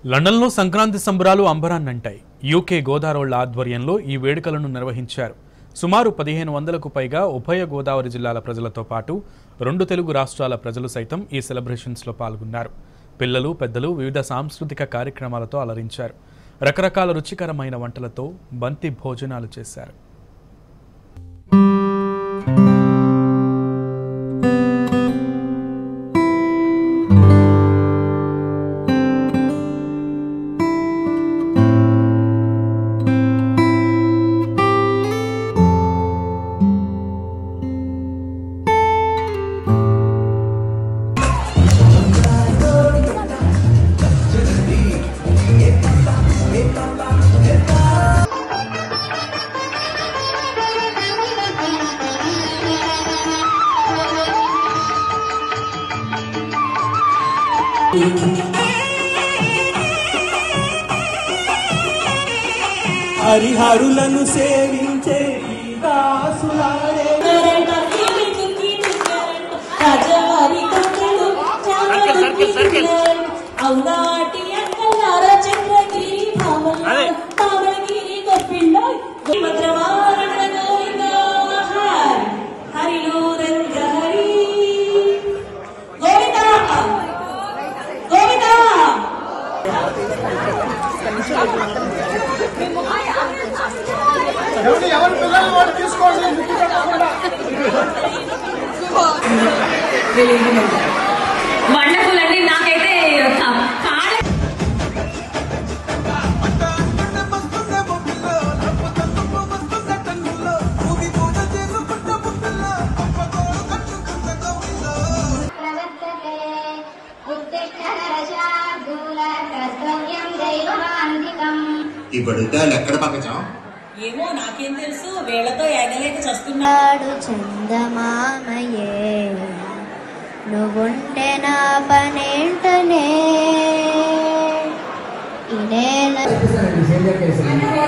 లండన్లో సంక్రాంతి సంబరాలు అంబరాన్నంటాయి యూకే గోదావరిళ్ల ఆధ్వర్యంలో ఈ వేడుకలను నిర్వహించారు సుమారు పదిహేను వందలకు పైగా ఉభయ గోదావరి జిల్లాల ప్రజలతో పాటు రెండు తెలుగు రాష్ట్రాల ప్రజలు సైతం ఈ సెలబ్రేషన్స్లో పాల్గొన్నారు పిల్లలు పెద్దలు వివిధ సాంస్కృతిక కార్యక్రమాలతో అలరించారు రకరకాల రుచికరమైన వంటలతో బంతి భోజనాలు చేశారు హరిహరులను సేవించే ఈ దాసులారే అవునాటి అంకల్లార చంద్రగిరి భామల పామగిరి గొప్పిండ భద్రవారణ గోవింద హరి హరిలో రంగ హరి గోవింద గోవింద వండర్ఫుల్ అండి నాకైతే కాడ ప్రవర్తతే ఉత్తిష్టహర్షార్దూల కర్తవ్యం దైవమాంతికం ఇప్పుడు ఇద్దరు ఎక్కడ పంపించాం ఏమో నాకేం తెలుసు వేళతో ఎగలేక చస్తున్నా నాడు చందమామయే నువ్వుంటే నా పనేంటనే ఇనేల